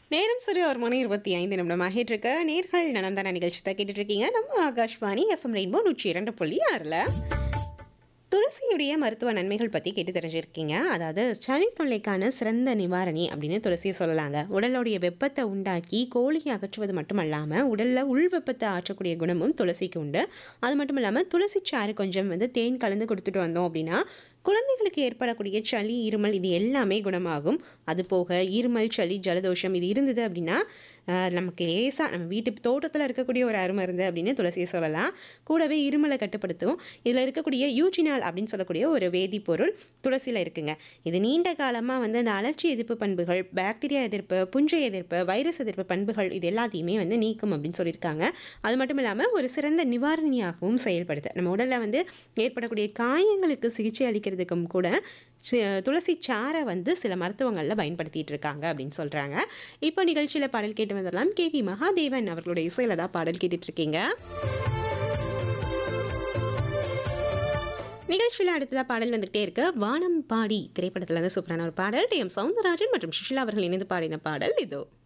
நேரம் சரி ஒரு மணி இருபத்தி ஐந்து நிமிடம் ஆகிட்டு இருக்க நேர்கள் நலம் தான நிகழ்ச்சி தான் கேட்டுட்டு இருக்கீங்க நம்ம ஆகாஷ்வாணி எஃப்எம் ரெயின்போ நூற்றி இரண்டு புள்ளி ஆறில் துளசியுடைய மருத்துவ நன்மைகள் பற்றி கேட்டு தெரிஞ்சிருக்கீங்க அதாவது சளி தொல்லைக்கான சிறந்த நிவாரணி அப்படின்னு துளசியை சொல்லலாங்க உடலுடைய வெப்பத்தை உண்டாக்கி கோழியை அகற்றுவது மட்டும் இல்லாமல் உடலில் உள் வெப்பத்தை ஆற்றக்கூடிய குணமும் துளசிக்கு உண்டு அது மட்டும் இல்லாமல் துளசி சாறு கொஞ்சம் வந்து தேன் கலந்து கொடுத்துட்டு வந்தோம் அப்படின்னா குழந்தைகளுக்கு ஏற்படக்கூடிய சளி இருமல் இது எல்லாமே குணமாகும் அது போக இருமல் சளி ஜலதோஷம் இது இருந்தது அப்படின்னா ஆஹ், நமக்கு லேசாக நம்ம வீட்டு தோட்டத்தில் இருக்கக்கூடிய ஒரு அருமருந்து அப்படின்னு துளசியை சொல்லலாம் கூடவே இருமலை கட்டுப்படுத்தும் இதில் இருக்கக்கூடிய யூஜினால் அப்படின்னு சொல்லக்கூடிய ஒரு வேதிப்பொருள் துளசியில் இருக்குங்க இது நீண்ட காலமாக வந்து அந்த அலர்ச்சி எதிர்ப்பு பண்புகள் பாக்டீரியா எதிர்ப்பு புஞ்சை எதிர்ப்பு வைரஸ் எதிர்ப்பு பண்புகள் இது எல்லாத்தையுமே வந்து நீக்கும் அப்படின்னு சொல்லியிருக்காங்க அது மட்டும் இல்லாமல் ஒரு சிறந்த நிவாரணியாகவும் செயல்படுது நம்ம உடலில் வந்து ஏற்படக்கூடிய காயங்களுக்கு சிகிச்சை அளிக்கிறதுக்கும் கூட சி- துளசி சாறை வந்து சில மருத்துவங்களில் பயன்படுத்திட்டு இருக்காங்க அப்படின்னு சொல்கிறாங்க இப்போ நிகழ்ச்சியில் பாடல் கேட்டு வந்துடலாம் கே வி மகாதேவன் அவர்களுடைய இசையில் தான் பாடல் கேட்டுட்டு இருக்கீங்க நிகழ்ச்சியில் அடுத்ததாக பாடல் வந்துகிட்டே இருக்கு வானம் பாடி திரைப்படத்துல இருந்து சூப்பரான ஒரு பாடல் டி எம் சவுந்தரராஜன் மற்றும் சுஷிலா அவர்கள் இணைந்து பாடின பாடல் இதோ